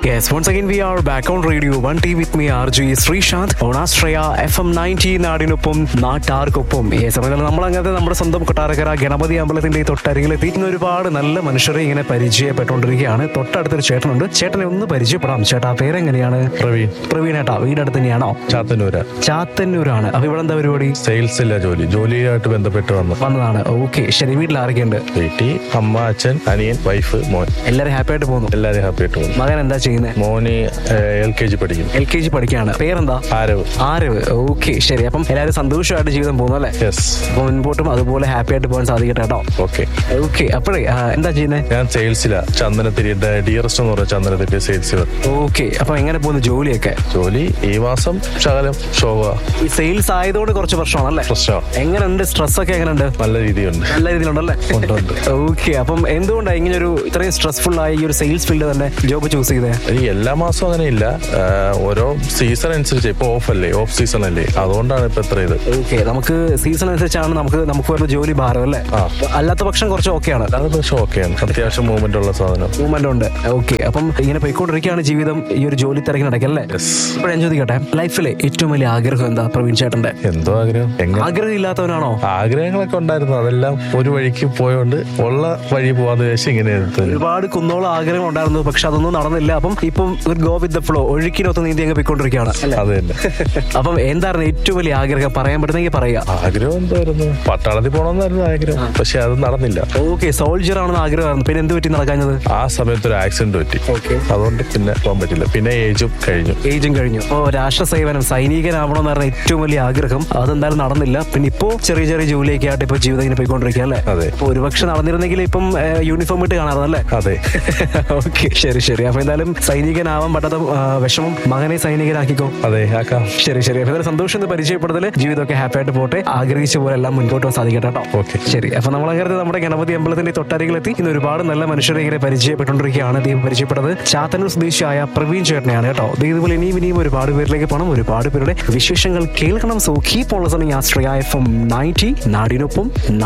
Yes, once again we are back on radio 1T with me RJ Sreesanth on Astraya FM 90 നാടിനൊപ്പം നാട്ടാർക്കൊപ്പം yes അതിനാൽ നമ്മൾ അങ്ങനത്തെ നമ്മുടെ സ്വന്തം കൊട്ടാരക്കര ഗണപതി അമ്പലത്തിന്റെ ഈ തൊട്ടരികിലെത്തി ഇന്ന് ഒരുപാട് നല്ല മനുഷ്യരെ ഇങ്ങനെ പരിചയപ്പെട്ടുകൊണ്ടിരിക്കുകയാണ് തൊട്ടടുത്തൊരു ചേട്ടനുണ്ട് ചേട്ടനെ ഒന്ന് പരിചയപ്പെടാം ചേട്ടാ പേരെങ്ങനെയാണ് പ്രവീൺ പ്രവീൺ ഏട്ടാ വീടടുത്ത് തന്നെയാണോ ചാത്തന്നൂര് ചാത്തന്നൂരാണ് അപ്പൊ ഇവിടെ എന്താ പരിപാടി സെയിൽസില്ല ജോലി ജോലിയായിട്ട് ബന്ധപ്പെട്ട് വന്നു വന്നതാണ് ഓക്കെ ശരി വീട്ടിൽ ആരൊക്കെയുണ്ട് വീട്ടിൽ അമ്മ അച്ഛൻ അനിയൻ വൈഫ് മോൻ എല്ലാവരും ഹാപ്പി ആയിട്ട് പോകുന്നു എല്ലാരും ഹാപ്പി ആയിട്ട് പോകുന്നു മകൻ എന്താ ചെയ്യുന്നത് മോന് എൽ കെ ജി പഠിക്കുന്നു എൽ കെ ജി പഠിക്കുകയാണ് പേരെന്താ ആരവ് ആരവ് ഓക്കെ ശരി അപ്പം എല്ലാവരും സന്തോഷമായിട്ട് ജീവിതം പോകുന്നു അല്ലേ യെസ് അപ്പൊ മുൻപോട്ടും അതുപോലെ ഹാപ്പി ആയിട്ട് പോകാൻ സാധിക്കട്ടെ കേട്ടോ ഓക്കെ ഓക്കെ അപ്പോഴേ ആ, എന്താ ചെയ്യുന്നത് ഞാൻ സെയിൽസിലാ ചന്ദനത്തിരി ഡിയറസ്റ്റ് എന്ന് പറഞ്ഞ ചന്ദനത്തിരി സെയിൽസ് ഓക്കെ അപ്പൊ എങ്ങനെ പോകുന്നു ജോലിയൊക്കെ ജോലി ഈ മാസം ശകലം ശോഭ ഈ സെയിൽസ് ആയതുകൊണ്ട് കുറച്ച് പ്രശ്നമാണല്ലേ പ്രശ്നം എങ്ങനെയുണ്ട് സ്ട്രെസ് ഒക്കെ എങ്ങനെയുണ്ട് നല്ല രീതിയുണ്ട് നല്ല രീതിയിലുണ്ടല്ലേ ഉണ്ട്, ഉണ്ട്. ഓക്കെ അപ്പം എന്തുകൊണ്ടാണ് ഇങ്ങനെ ഒരു ഇത്രയും സ്ട്രെസ്ഫുൾ ആയ ഈ ഒരു സെയിൽസ് ഫീൽഡ് തന്നെ ജോബ് ചൂസ് ചെയ്തേ ഈ എല്ലാ മാസവും അങ്ങനെയില്ല ആ, ഓരോ സീസൺ അനുസരിച്ച് ഇപ്പൊ ഓഫ് അല്ലേ ഓഫ് സീസൺ അല്ലേ അതുകൊണ്ടാണ് ഇപ്പൊ ഇത്ര ഇത് ഓക്കെ നമുക്ക് സീസൺ അനുസരിച്ചാണ് നമുക്ക് നമുക്ക് വരുന്ന ജോലി ഭാരം അല്ലേ ആ. അല്ലാത്ത പക്ഷം കുറച്ച് ഓക്കെയാണ് അല്ലാതെ പക്ഷെ ഓക്കെയാണ് അത്യാവശ്യം മൂവ്മെന്റ് ഉള്ള സാധനം മൂവ്മെന്റ് ഉണ്ട് ഓക്കെ അപ്പം ഇങ്ങനെ പോയിക്കൊണ്ടിരിക്കുകയാണ് ജീവിതം ഈ ഒരു ജോലി തിരക്കിനിടയ്ക്കല്ലേ യെസ് ഇപ്പൊ ഞാൻ ചോദിക്കട്ടെ ലൈഫിലെ ഏറ്റവും വലിയ ആഗ്രഹം എന്താ പ്രവീൺ ചേട്ടന്റെ എന്തോ ആഗ്രഹം എങ്ങനെ ആഗ്രഹം ഇല്ലാത്തവനാണോ ആഗ്രഹങ്ങളൊക്കെ ഉണ്ടായിരുന്നു അതെല്ലാം ഒരു വഴിക്ക് പോയോണ്ട് ഉള്ള വഴി പോവാന്ന് വെച്ച് ഇങ്ങനെ എടുത്തത്. ഒരുപാട് കുന്നോളം ആഗ്രഹം ഉണ്ടായിരുന്നു പക്ഷെ അതൊന്നും നടന്നില്ല അപ്പം ഇപ്പം ഒരു ഗോ വിത്ത് ദ ഫ്ലോ ഒഴുക്കിനൊത്ത് നീന്തി അങ്ങ് പോയിക്കൊണ്ടിരിക്കുകയാണ് അല്ലേ അത് തന്നെ അപ്പം എന്തായിരുന്നു ഏറ്റവും വലിയ ആഗ്രഹം പറയാൻ പറ്റുന്നെങ്കിൽ പറയുക ആഗ്രഹം എന്തായിരുന്നു പട്ടാളത്തിൽ പോകണമെന്നായിരുന്നു ആഗ്രഹം പക്ഷെ അത് നടന്നില്ല ഓക്കെ സോൾജർ ആണെന്ന് ആഗ്രഹമായിരുന്നു പിന്നെ എന്ത് പറ്റി നടക്കാഞ്ഞത് ആ സമയത്ത് ഒരു ആക്സിഡന്റ് പറ്റി ഓക്കെ അതുകൊണ്ട് പിന്നെ പോകാൻ പറ്റില്ല പിന്നെ ഏജും കഴിഞ്ഞു ഏജും കഴിഞ്ഞു ഓ രാഷ്ട്ര സേവനം സൈനികനാവണമെന്നായിരുന്നു ഏറ്റവും വലിയ ആഗ്രഹം അതെന്തായാലും നടന്നില്ല പിന്നെ ഇപ്പോ ചെറിയ ചെറിയ ജോലിയൊക്കെ ആയിട്ട് ഇപ്പൊ ജീവിതം ഇങ്ങനെ പോയിക്കൊണ്ടിരിക്കുക അല്ലേ അതെ. അപ്പൊ ഒരുപക്ഷെ നടന്നിരുന്നെങ്കിൽ ഇപ്പം യൂണിഫോം ഇട്ട് കാണാറല്ലേ അതെ ഓക്കെ ശരി ശരി അപ്പൊ എന്തായാലും സൈനികനാവാൻ പറ്റാത്ത ആ, വിഷമം മകനെ സൈനികനാക്കിക്കോ അതെ ആക്കാം ശരി ശരി അപ്പൊ എന്തായാലും സന്തോഷം എന്ന് പരിചയപ്പെടുത്തൽ ജീവിതമൊക്കെ ഹാപ്പി ആയിട്ട് പോട്ടെ ആഗ്രഹിച്ച പോലെ എല്ലാം മുൻപോട്ട് പോകാൻ സാധിക്കട്ടെ കേട്ടോ Okay. ശരി അപ്പൊ നമ്മൾ അങ്ങനെ നമ്മുടെ ഗണപതി അമ്പലത്തിന്റെ തൊട്ടരികിലെത്തി ഇന്ന് ഒരുപാട് നല്ല മനുഷ്യരെ ഇങ്ങനെ പരിചയപ്പെട്ടുകൊണ്ടിരിക്കുകയാണ് ദീപ് പരിചയപ്പെട്ടത് ചാത്തന്നൂർ സ്വദേശിയായ പ്രവീൺ ചേട്ടനെയാണ് കേട്ടോ ദേ ഇതുപോലെ ഇനിയും ഇനിയും ഒരുപാട് പേരിലേക്ക് പോകണം ഒരുപാട് പേരുടെ വിശേഷങ്ങൾ കേൾക്കണം സോ കീപ് ഓൺ ലിസണിങ് ആസ്ട്രയ എഫ് എം നയൻറ്റി നാടിനൊപ്പം